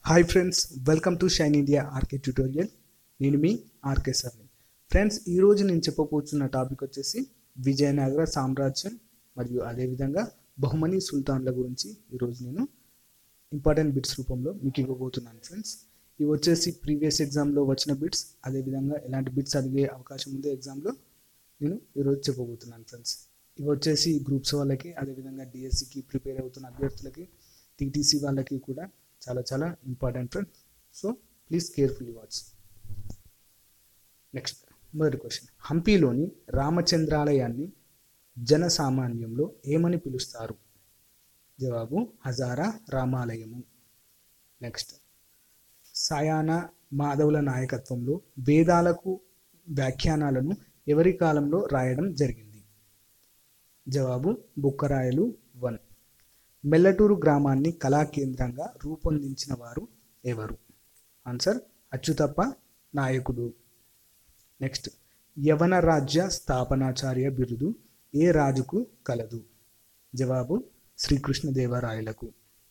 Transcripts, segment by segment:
hi friends welcome to Shine India RK tutorial నేను మీ RK సార్ని ఫ్రెండ్స్ ఈరోజు నేను చెప్పబోతున్న టాపిక్ వచ్చేసి విజయనగర సామ్రాజ్యం మరియు అదేవిధంగా బహుమని సుల్తాన్ల గురించి ఈరోజు నేను ఇంపార్టెంట్ బిట్స్ రూపంలో మీకు ఇవ్వబోతున్నాను ఫ్రెండ్స్ ఇవి వచ్చేసి ప్రీవియస్ ఎగ్జామ్లో వచ్చిన బిట్స్ అదేవిధంగా ఎలాంటి బిట్స్ అడిగే అవకాశం ఉందో ఎగ్జామ్లో నేను ఈరోజు చెప్పబోతున్నాను ఫ్రెండ్స్ ఇవి వచ్చేసి గ్రూప్స్ వాళ్ళకి అదేవిధంగా డిఎస్సికి ప్రిపేర్ అవుతున్న అభ్యర్థులకి టీటీసీ వాళ్ళకి కూడా చాలా చాలా important friend so please carefully watch next మొదటి క్వశ్చన్ హంపీలోని రామచంద్రాలయాన్ని జనసామాన్యంలో ఏమని పిలుస్తారు జవాబు హజారా రామాలయము నెక్స్ట్ సాయాన మాధవుల నాయకత్వంలో వేదాలకు వ్యాఖ్యానాలను ఎవరి కాలంలో రాయడం జరిగింది జవాబు బుక్కరాయలు వన్ మెల్లటూరు గ్రామాన్ని కళా కేంద్రంగా రూపొందించిన వారు ఎవరు ఆన్సర్ అచ్యుతప్ప నాయకుడు నెక్స్ట్ యవన రాజ్య స్థాపనాచార్య బిరుదు ఏ రాజుకు కలదు జవాబు శ్రీకృష్ణదేవరాయలకు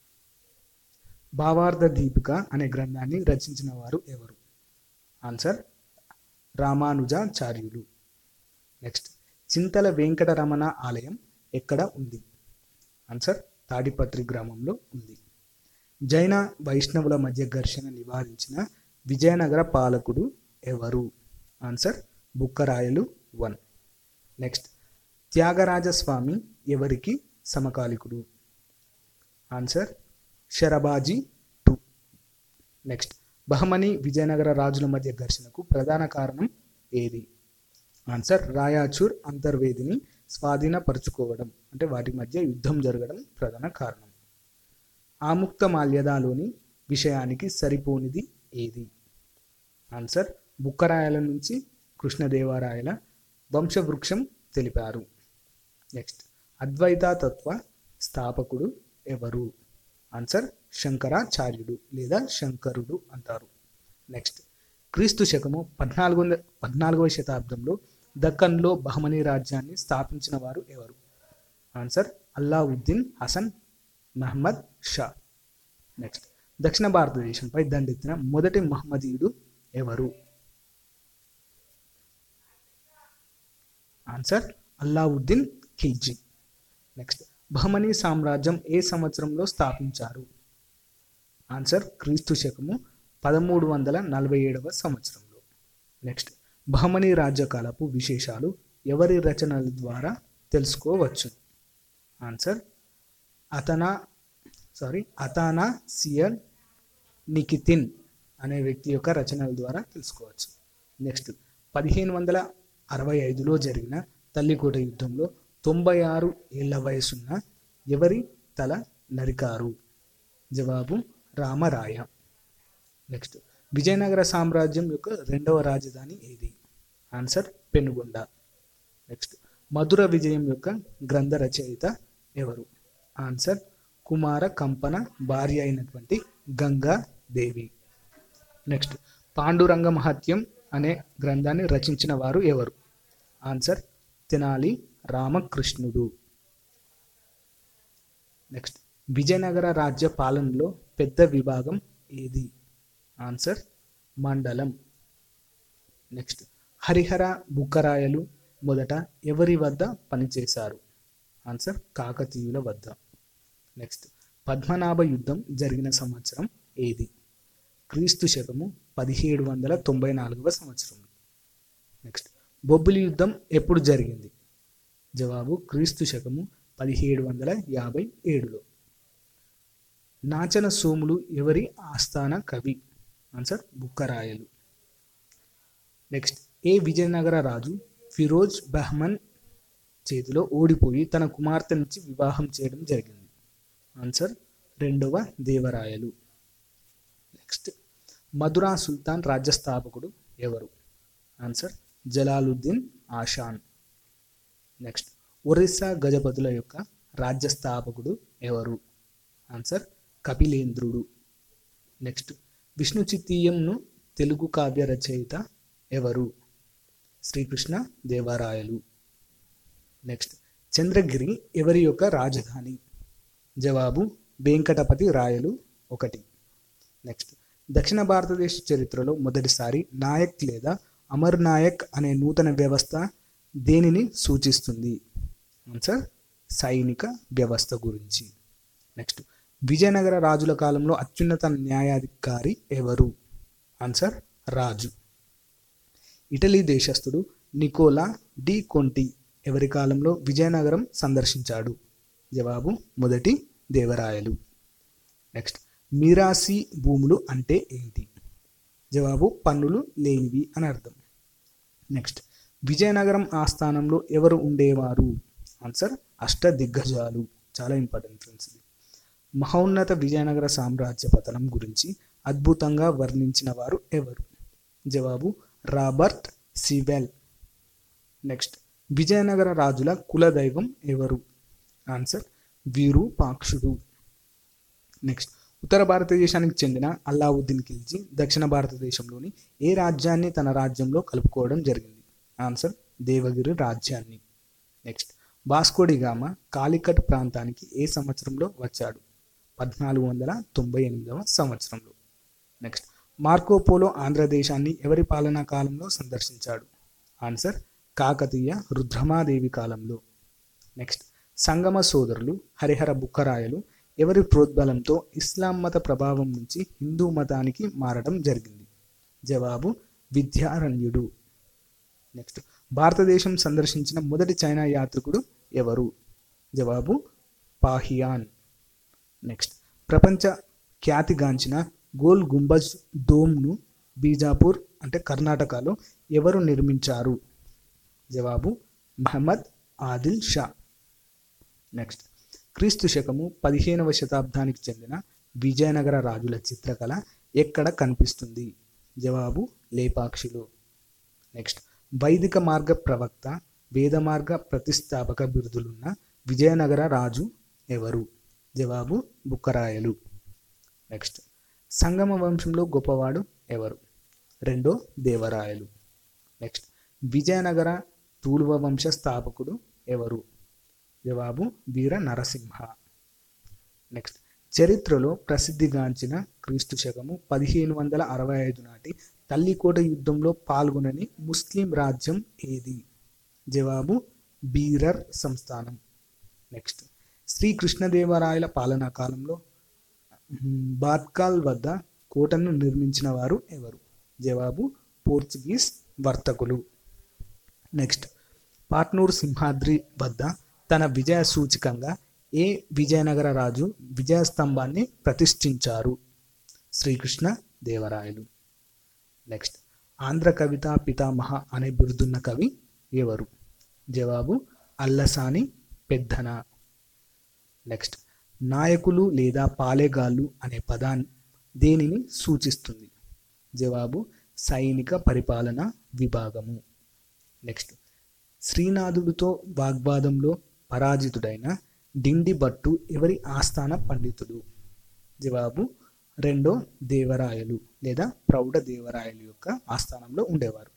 భావార్థ దీపిక అనే గ్రంథాన్ని రచించిన వారు ఎవరు ఆన్సర్ రామానుజాచార్యులు నెక్స్ట్ చింతల వెంకటరమణ ఆలయం ఎక్కడ ఉంది ఆన్సర్ తాడిపత్రి గ్రామంలో ఉంది జైన వైష్ణవుల మధ్య ఘర్షణ నివారించిన విజయనగర పాలకుడు ఎవరు answer Bukkarayalu one next Tyagarajaswami ఎవరికి సమకాలికుడు answer Sharabaji two next Bahamani Vijayanagara రాజుల మధ్య ఘర్షణకు ప్రధాన కారణం ఏది ఆన్సర్ రాయాచూర్ అంతర్వేదిని స్వాధీనపరుచుకోవడం అంటే వాటి మధ్య యుద్ధం జరగడం ప్రధాన కారణం ఆముక్త మాల్యదాలోని విషయానికి సరిపోనిది ఏది ఆన్సర్ బుక్కరాయల నుంచి కృష్ణదేవరాయల వంశవృక్షం తెలిపారు నెక్స్ట్ అద్వైత తత్వ స్థాపకుడు ఎవరు ఆన్సర్ శంకరాచార్యుడు లేదా శంకరుడు అంటారు నెక్స్ట్ క్రీస్తు శకము పద్నాలుగు వంద పద్నాలుగవ శతాబ్దంలో దక్కన్లో బహమనీ రాజ్యాన్ని స్థాపించిన వారు ఎవరు ఆన్సర్ అల్లావుద్దీన్ హసన్ మహమ్మద్ షా నెక్స్ట్ దక్షిణ భారతదేశంపై దండెత్తిన మొదటి మహమ్మదీయుడు ఎవరు ఆన్సర్ అల్లావుద్దీన్ ఖిల్జీ నెక్స్ట్ బహమనీ సామ్రాజ్యం ఏ సంవత్సరంలో స్థాపించారు ఆన్సర్ క్రీస్తు శకము పదమూడు వందల నలభై ఏడవ సంవత్సరంలో నెక్స్ట్ బహమనీ రాజ్యకాలపు విశేషాలు ఎవరి రచనల ద్వారా తెలుసుకోవచ్చు ఆన్సర్ అతనా సారీ అతానా సియర్ నికితిన్ అనే వ్యక్తి యొక్క రచనల ద్వారా తెలుసుకోవచ్చు నెక్స్ట్ పదిహేను వందల అరవై ఐదులో జరిగిన తల్లికోట యుద్ధంలో తొంభై ఆరు ఏళ్ల వయసున్న ఎవరి తల నరికారు జవాబు రామరాయ నెక్స్ట్ విజయనగర సామ్రాజ్యం యొక్క రెండవ రాజధాని ఏది ఆన్సర్ పెనుగొండ నెక్స్ట్ మధుర విజయం యొక్క గ్రంథ రచయిత ఎవరు ఆన్సర్ కుమార కంపన భార్య అయినటువంటి గంగా దేవి నెక్స్ట్ పాండురంగ మహత్యం అనే గ్రంథాన్ని రచించిన వారు ఎవరు ఆన్సర్ తెనాలి రామకృష్ణుడు నెక్స్ట్ విజయనగర రాజ్య పాలనలో పెద్ద విభాగం ఏది ఆన్సర్ మండలం నెక్స్ట్ హరిహర బుక్కరాయలు మొదట ఎవరి వద్ద పనిచేశారు ఆన్సర్ కాకతీయుల వద్ద నెక్స్ట్ పద్మనాభ యుద్ధం జరిగిన సంవత్సరం ఏది క్రీస్తు శకము పదిహేడు వందల తొంభై నాలుగవ సంవత్సరం నెక్స్ట్ బొబ్బిలి యుద్ధం ఎప్పుడు జరిగింది జవాబు క్రీస్తు శకము పదిహేడు వందల యాభై ఏడులో నాచన సోములు ఎవరి ఆస్థాన కవి ఆన్సర్ బుక్కరాయలు నెక్స్ట్ ఏ విజయనగర రాజు ఫిరోజ్ బహ్మన్ చేతిలో ఓడిపోయి తన కుమార్తె నుంచి వివాహం చేయడం జరిగింది ఆన్సర్ రెండవ దేవరాయలు నెక్స్ట్ మధురా సుల్తాన్ రాజ్యస్థాపకుడు ఎవరు ఆన్సర్ జలాలుద్దీన్ ఆషాన్ నెక్స్ట్ ఒరిస్సా గజపతుల యొక్క రాజ్యస్థాపకుడు ఎవరు ఆన్సర్ కపిలేంద్రుడు నెక్స్ట్ విష్ణు చిత్తీయంను తెలుగు కావ్య రచయిత ఎవరు శ్రీకృష్ణ దేవరాయలు నెక్స్ట్ చంద్రగిరి ఎవరి యొక్క రాజధాని జవాబు వెంకటపతి రాయలు ఒకటి నెక్స్ట్ దక్షిణ భారతదేశ చరిత్రలో మొదటిసారి నాయక్ లేదా అమర్ నాయక్ అనే నూతన వ్యవస్థ దేనిని సూచిస్తుంది ఆన్సర్ సైనిక వ్యవస్థ గురించి నెక్స్ట్ విజయనగర రాజుల కాలంలో అత్యున్నత న్యాయాధికారి ఎవరు ఆన్సర్ రాజు ఇటలీ దేశస్థుడు నికోలా డి కొంటి ఎవరి కాలంలో విజయనగరం సందర్శించాడు జవాబు మొదటి దేవరాయలు నెక్స్ట్ మీరాసి భూములు అంటే ఏంటి జవాబు పన్నులు లేనివి అని అర్థం నెక్స్ట్ విజయనగరం ఆస్థానంలో ఎవరు ఉండేవారు ఆన్సర్ అష్ట దిగ్గజాలు చాలా ఇంపార్టెంట్ ఫ్రెండ్స్ ఇది మహోన్నత విజయనగర సామ్రాజ్య పతనం గురించి అద్భుతంగా వర్ణించిన వారు ఎవరు జవాబు రాబర్ట్ సివెల్ నెక్స్ట్ విజయనగర రాజుల కులదైవం ఎవరు ఆన్సర్ వీరూపాక్షుడు నెక్స్ట్ ఉత్తర భారతదేశానికి చెందిన అల్లావుద్దీన్ ఖిల్జీ దక్షిణ భారతదేశంలోని ఏ రాజ్యాన్ని తన రాజ్యంలో కలుపుకోవడం జరిగింది ఆన్సర్ దేవగిరి రాజ్యాన్ని నెక్స్ట్ వాస్కోడిగామ కాలికట్ ప్రాంతానికి ఏ సంవత్సరంలో వచ్చాడు పద్నాలుగు వందల తొంభై ఎనిమిదవ సంవత్సరంలో నెక్స్ట్ మార్కోపోలో ఆంధ్రదేశాన్ని ఎవరి పాలనా కాలంలో సందర్శించాడు ఆన్సర్ కాకతీయ రుద్రమాదేవి కాలంలో నెక్స్ట్ సంగమ సోదరులు హరిహర బుక్కరాయలు ఎవరి ప్రోద్బలంతో ఇస్లాం మత ప్రభావం నుంచి హిందూ మతానికి మారడం జరిగింది జవాబు విద్యారణ్యుడు నెక్స్ట్ భారతదేశం సందర్శించిన మొదటి చైనా యాత్రికుడు ఎవరు జవాబు పాహియాన్ నెక్స్ట్ ప్రపంచ ఖ్యాతిగాంచిన గోల్ గుంబజ్ డోమ్ను బీజాపూర్ అంటే కర్ణాటకలో ఎవరు నిర్మించారు జవాబు మహమ్మద్ ఆదిల్ షా నెక్స్ట్ క్రీస్తు శకము పదిహేనవ శతాబ్దానికి చెందిన విజయనగర రాజుల చిత్రకళ ఎక్కడ కనిపిస్తుంది జవాబు లేపాక్షిలో నెక్స్ట్ వైదిక మార్గ ప్రవక్త వేదమార్గ ప్రతిష్టాపక బిరుదులున్న విజయనగర రాజు ఎవరు జవాబు బుక్కరాయలు నెక్స్ట్ సంగమ వంశంలో గొప్పవాడు ఎవరు రెండో దేవరాయలు నెక్స్ట్ విజయనగర తూలువ వంశ స్థాపకుడు ఎవరు జవాబు వీర నరసింహ నెక్స్ట్ చరిత్రలో ప్రసిద్ధిగాంచిన క్రీస్తు శకము పదిహేను వందల అరవై ఐదు నాటి తల్లికోట యుద్ధంలో పాల్గొనని ముస్లిం రాజ్యం ఏది జవాబు బీరర్ సంస్థానం నెక్స్ట్ శ్రీ కృష్ణదేవరాయల పాలనా కాలంలో మ్, బాత్కాల్ వద్ద కోటను నిర్మించిన వారు ఎవరు జవాబు పోర్చుగీస్ వర్తకులు నెక్స్ట్ పాట్నూరు సింహాద్రి వద్ద తన విజయ సూచికంగా ఏ విజయనగర రాజు విజయ స్తంభాన్ని ప్రతిష్ఠించారు శ్రీకృష్ణ దేవరాయలు నెక్స్ట్ ఆంధ్ర కవితా పితామహ అనే బిరుదున్న కవి ఎవరు జవాబు అల్లసాని పెద్దన నెక్స్ట్ నాయకులు లేదా పాలెగాళ్ళు అనే పదాన్ని దేనిని సూచిస్తుంది జవాబు సైనిక పరిపాలన విభాగము నెక్స్ట్ శ్రీనాథుడితో వాగ్వాదంలో పరాజితుడైన డిండి భట్టు ఎవరి ఆస్థాన పండితుడు జవాబు రెండో దేవరాయలు లేదా ప్రౌఢ దేవరాయలు యొక్క ఆస్థానంలో ఉండేవారు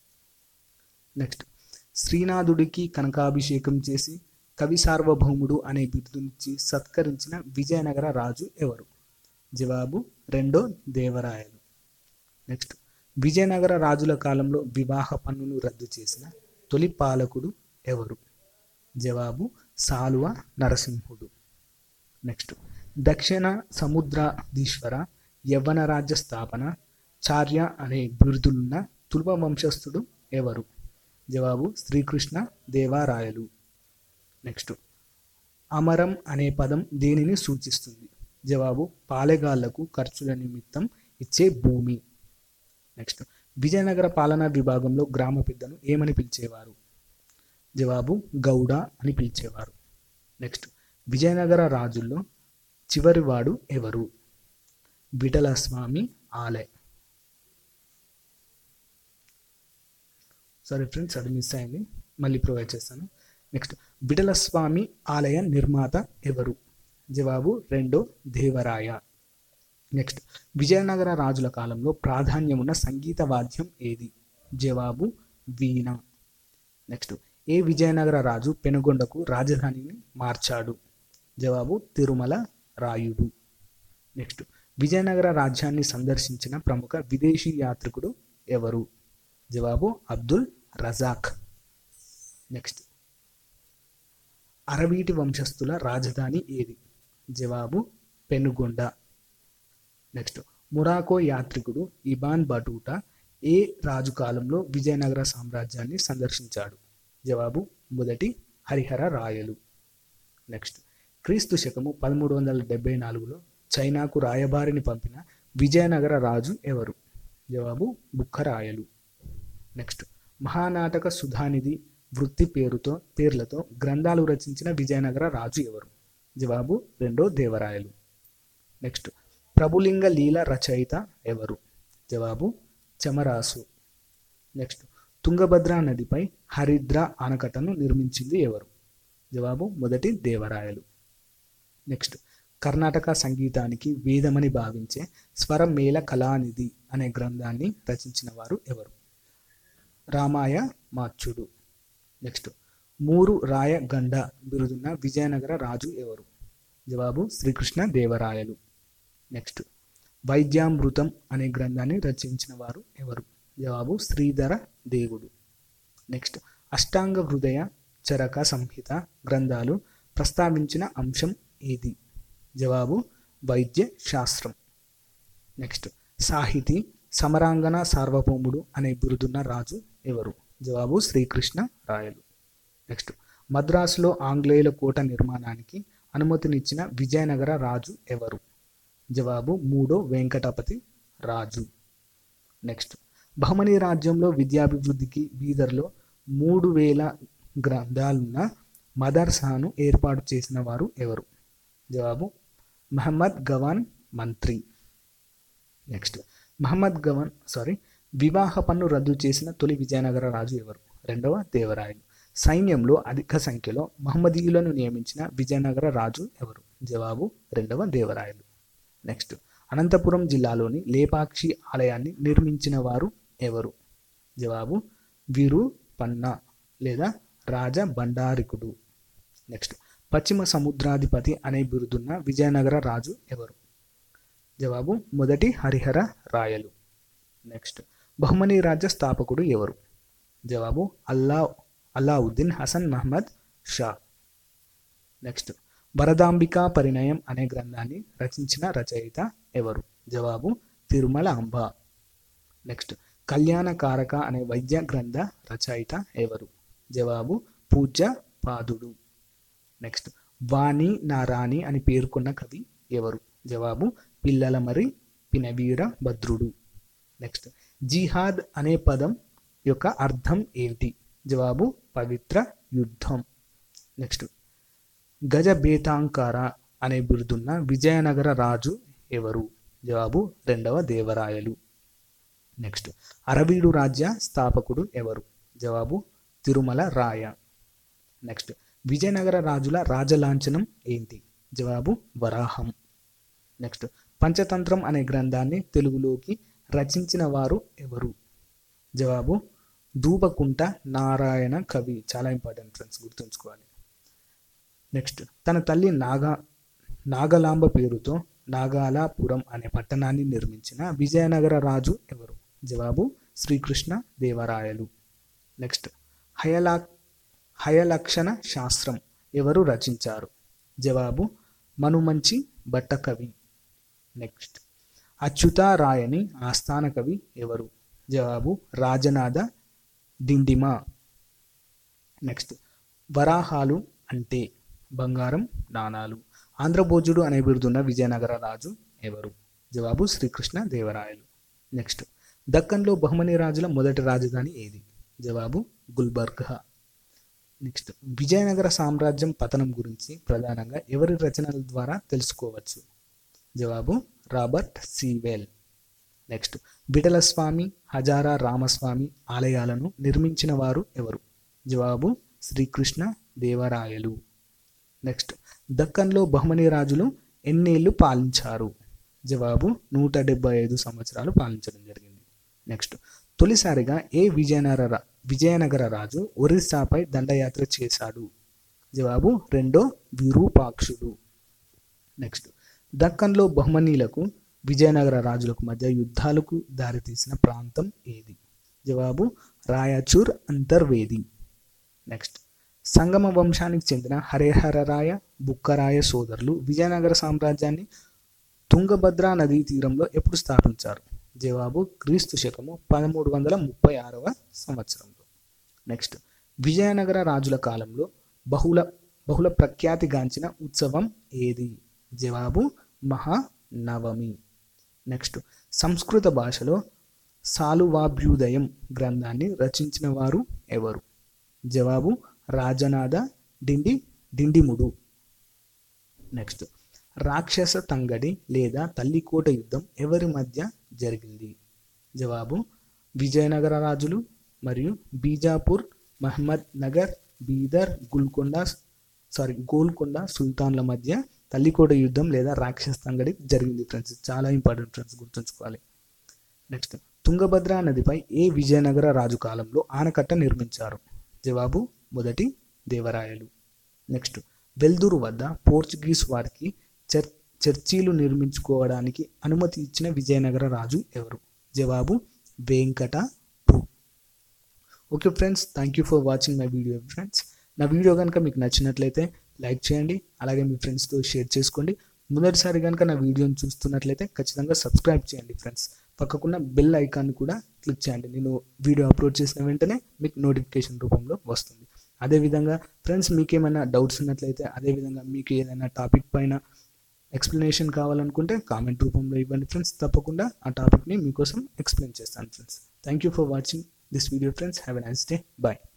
నెక్స్ట్ శ్రీనాథుడికి కనకాభిషేకం చేసి కవి సార్వభౌముడు అనే బిరుదునిచ్చి సత్కరించిన విజయనగర రాజు ఎవరు జవాబు రెండో దేవరాయలు నెక్స్ట్ విజయనగర రాజుల కాలంలో వివాహ పన్నును రద్దు చేసిన తొలి పాలకుడు ఎవరు జవాబు సాలువ నరసింహుడు నెక్స్ట్ దక్షిణ సముద్రాధీశ్వర యవ్వన రాజ్య స్థాపన చార్య అనే బిరుదులున్న తులువ వంశస్థుడు ఎవరు జవాబు శ్రీకృష్ణ దేవారాయలు నెక్స్ట్ అమరం అనే పదం దేనిని సూచిస్తుంది జవాబు పాలెగాళ్లకు ఖర్చుల నిమిత్తం ఇచ్చే భూమి నెక్స్ట్ విజయనగర పాలనా విభాగంలో గ్రామ పెద్దను ఏమని పిలిచేవారు జవాబు గౌడ అని పిలిచేవారు నెక్స్ట్ విజయనగర రాజుల్లో చివరివాడు ఎవరు విఠలస్వామి ఆలయ సారీ ఫ్రెండ్స్ అది మిస్ అయింది మళ్ళీ ప్రొవైడ్ చేస్తాను నెక్స్ట్ విఠలస్వామి ఆలయ నిర్మాత ఎవరు జవాబు రెండో దేవరాయ నెక్స్ట్ విజయనగర రాజుల కాలంలో ప్రాధాన్యమున్న సంగీత వాద్యం ఏది జవాబు వీణ నెక్స్ట్ ఏ విజయనగర రాజు పెనుగొండకు రాజధానిని మార్చాడు జవాబు తిరుమల రాయుడు నెక్స్ట్ విజయనగర రాజ్యాన్ని సందర్శించిన ప్రముఖ విదేశీ యాత్రికుడు ఎవరు జవాబు అబ్దుల్ రజాక్ నెక్స్ట్ అరవీటి వంశస్థుల రాజధాని ఏది జవాబు పెనుగొండ నెక్స్ట్ మొరాకో యాత్రికుడు ఇబాన్ బటూటా ఏ రాజు కాలంలో విజయనగర సామ్రాజ్యాన్ని సందర్శించాడు జవాబు మొదటి హరిహర రాయలు నెక్స్ట్ క్రీస్తు శకము పదమూడు వందల డెబ్బై నాలుగులో చైనాకు రాయబారిని పంపిన విజయనగర రాజు ఎవరు జవాబు బుక్కరాయలు నెక్స్ట్ మహానాటక సుధానిధి వృత్తి పేరుతో పేర్లతో గ్రంథాలు రచించిన విజయనగర రాజు ఎవరు జవాబు రెండో దేవరాయలు నెక్స్ట్ ప్రభులింగ లీల రచయిత ఎవరు జవాబు చమరాసు నెక్స్ట్ తుంగభద్ర నదిపై హరిద్ర ఆనకట్టను నిర్మించింది ఎవరు జవాబు మొదటి దేవరాయలు నెక్స్ట్ కర్ణాటక సంగీతానికి వేదమని భావించే స్వరమేళ కళానిధి అనే గ్రంథాన్ని రచించిన వారు ఎవరు రామాయ మాచ్యుడు నెక్స్ట్ మూరు రాయ గండ బిరుదున్న విజయనగర రాజు ఎవరు జవాబు శ్రీకృష్ణ దేవరాయలు నెక్స్ట్ వైద్యామృతం అనే గ్రంథాన్ని రచించిన వారు ఎవరు జవాబు శ్రీధర దేవుడు నెక్స్ట్ అష్టాంగ హృదయ చరక సంహిత గ్రంథాలు ప్రస్తావించిన అంశం ఏది జవాబు వైద్య శాస్త్రం నెక్స్ట్ సాహితీ సమరాంగణ సార్వభౌముడు అనే బిరుదున్న రాజు ఎవరు జవాబు శ్రీకృష్ణ రాయలు నెక్స్ట్ మద్రాసులో ఆంగ్లేయుల కోట నిర్మాణానికి అనుమతినిచ్చిన విజయనగర రాజు ఎవరు జవాబు మూడో వెంకటపతి రాజు నెక్స్ట్ బహమనీ రాజ్యంలో విద్యాభివృద్ధికి బీదర్లో మూడు వేల గ్రంథాలున్న మదర్సాను ఏర్పాటు చేసిన వారు ఎవరు జవాబు మహమ్మద్ గవాన్ మంత్రి నెక్స్ట్ మహమ్మద్ గవాన్ సారీ వివాహ పన్ను రద్దు చేసిన తొలి విజయనగర రాజు ఎవరు రెండవ దేవరాయలు సైన్యంలో అధిక సంఖ్యలో మహమ్మదీయులను నియమించిన విజయనగర రాజు ఎవరు జవాబు రెండవ దేవరాయలు నెక్స్ట్ అనంతపురం జిల్లాలోని లేపాక్షి ఆలయాన్ని నిర్మించిన వారు ఎవరు జవాబు వీరు పన్నా లేదా రాజ బండారికుడు నెక్స్ట్ పశ్చిమ సముద్రాధిపతి అనే బిరుదున్న విజయనగర రాజు ఎవరు జవాబు మొదటి హరిహర రాయలు నెక్స్ట్ బహుమనీ రాజ్య స్థాపకుడు ఎవరు జవాబు అల్లా అల్లావుద్దీన్ హసన్ మహమ్మద్ షా నెక్స్ట్ వరదాంబికా పరిణయం అనే గ్రంథాన్ని రచించిన రచయిత ఎవరు జవాబు తిరుమల అంబ నెక్స్ట్ కళ్యాణకారక అనే వైద్య గ్రంథ రచయిత ఎవరు జవాబు పూజ్య పాదుడు నెక్స్ట్ వాణి నా రాణి అని పేర్కొన్న కవి ఎవరు జవాబు పిల్లల మరి పినవీర భద్రుడు నెక్స్ట్ జిహాద్ అనే పదం యొక్క అర్థం ఏంటి జవాబు పవిత్ర యుద్ధం నెక్స్ట్ గజ బేతాంకార అనే బిరుదున్న విజయనగర రాజు ఎవరు జవాబు రెండవ దేవరాయలు నెక్స్ట్ అరవీడు రాజ్య స్థాపకుడు ఎవరు జవాబు తిరుమల రాయ నెక్స్ట్ విజయనగర రాజుల రాజలాంఛనం ఏంటి జవాబు వరాహం నెక్స్ట్ పంచతంత్రం అనే గ్రంథాన్ని తెలుగులోకి రచించిన వారు ఎవరు జవాబు దూపకుంట నారాయణ కవి చాలా ఇంపార్టెంట్ ఫ్రెండ్స్ గుర్తుంచుకోవాలి నెక్స్ట్ తన తల్లి నాగా నాగలాంబ పేరుతో నాగాలాపురం అనే పట్టణాన్ని నిర్మించిన విజయనగర రాజు ఎవరు జవాబు శ్రీకృష్ణ దేవరాయలు నెక్స్ట్ హయలా హయలక్షణ శాస్త్రం ఎవరు రచించారు జవాబు మనుమంచి భట్టకవి నెక్స్ట్ అచ్యుతారాయని ఆస్థాన కవి ఎవరు జవాబు రాజనాథ డిండిమా నెక్స్ట్ వరాహాలు అంటే బంగారం నాణాలు ఆంధ్రభోజుడు అనే బిరుదున్న విజయనగర రాజు ఎవరు జవాబు శ్రీకృష్ణ దేవరాయలు నెక్స్ట్ దక్కన్లో బహుమని రాజుల మొదటి రాజధాని ఏది జవాబు గుల్బర్గా నెక్స్ట్ విజయనగర సామ్రాజ్యం పతనం గురించి ప్రధానంగా ఎవరి రచనల ద్వారా తెలుసుకోవచ్చు జవాబు Robert Sewell next Vithalaswamy Hazara Ramaswamy ఆలయాలను నిర్మించిన వారు ఎవరు జవాబు శ్రీకృష్ణ దేవరాయలు నెక్స్ట్ దక్కన్లో బహుమని రాజులు ఎన్నేళ్ళు పాలించారు జవాబు నూట డెబ్బై ఐదు సంవత్సరాలు పాలించడం జరిగింది నెక్స్ట్ తొలిసారిగా ఏ విజయనగర విజయనగర రాజు ఒరిస్సాపై దండయాత్ర చేశాడు జవాబు రెండో విరూపాక్షుడు నెక్స్ట్ దక్కన్లో బహుమనీలకు విజయనగర రాజులకు మధ్య యుద్ధాలకు దారితీసిన ప్రాంతం ఏది జవాబు రాయచూర్ అంతర్వేది నెక్స్ట్ సంగమ వంశానికి చెందిన హరిహరరాయ బుక్కరాయ సోదరులు విజయనగర సామ్రాజ్యాన్ని తుంగభద్రా నదీ తీరంలో ఎప్పుడు స్థాపించారు జవాబు క్రీస్తు శకము పదమూడు వందల ముప్పై ఆరవ సంవత్సరంలో నెక్స్ట్ విజయనగర రాజుల కాలంలో బహుళ బహుళ ప్రఖ్యాతిగాంచిన ఉత్సవం ఏది జవాబు మహానవమి నెక్స్ట్ సంస్కృత భాషలో సాలువాభ్యుదయం గ్రంథాన్ని రచించిన వారు ఎవరు జవాబు రాజనాథ డిండి డిండిముడు నెక్స్ట్ రాక్షస తంగడి లేదా తల్లికోట యుద్ధం ఎవరి మధ్య జరిగింది జవాబు విజయనగర రాజులు మరియు బీజాపూర్ మహమ్మద్ నగర్ బీదర్ గుల్కొండ సారీ గోల్కొండ సుల్తాన్ల మధ్య తల్లికోట యుద్ధం లేదా రాక్షస తంగడి జరిగింది ఫ్రెండ్స్ చాలా ఇంపార్టెంట్ ఫ్రెండ్స్ గుర్తుంచుకోవాలి నెక్స్ట్ తుంగభద్ర నదిపై ఏ విజయనగర రాజు కాలంలో ఆనకట్ట నిర్మించారు జవాబు మొదటి దేవరాయలు నెక్స్ట్ వెల్దురు వద్ద పోర్చుగీస్ వారికి చర్ చర్చీలు నిర్మించుకోవడానికి అనుమతి ఇచ్చిన విజయనగర రాజు ఎవరు జవాబు Venkata okay friends thank you for watching my video friends నా వీడియో కనుక మీకు నచ్చినట్లయితే లైక్ చేయండి అలాగే మీ ఫ్రెండ్స్తో షేర్ చేసుకోండి మొదటిసారి కనుక నా వీడియోని చూస్తున్నట్లయితే ఖచ్చితంగా సబ్స్క్రైబ్ చేయండి ఫ్రెండ్స్ పక్కకున్న బెల్ ఐకాన్ కూడా క్లిక్ చేయండి నేను వీడియో అప్లోడ్ చేసిన వెంటనే మీకు నోటిఫికేషన్ రూపంలో వస్తుంది అదేవిధంగా ఫ్రెండ్స్ మీకు ఏమైనా డౌట్స్ ఉన్నట్లయితే అదేవిధంగా మీకు ఏదైనా టాపిక్ పైన ఎక్స్ప్లెనేషన్ కావాలనుకుంటే కామెంట్ రూపంలో ఇవ్వండి ఫ్రెండ్స్ తప్పకుండా ఆ టాపిక్ని మీకోసం ఎక్స్ప్లెయిన్ చేస్తాను friends thank you for watching this video friends have a nice day bye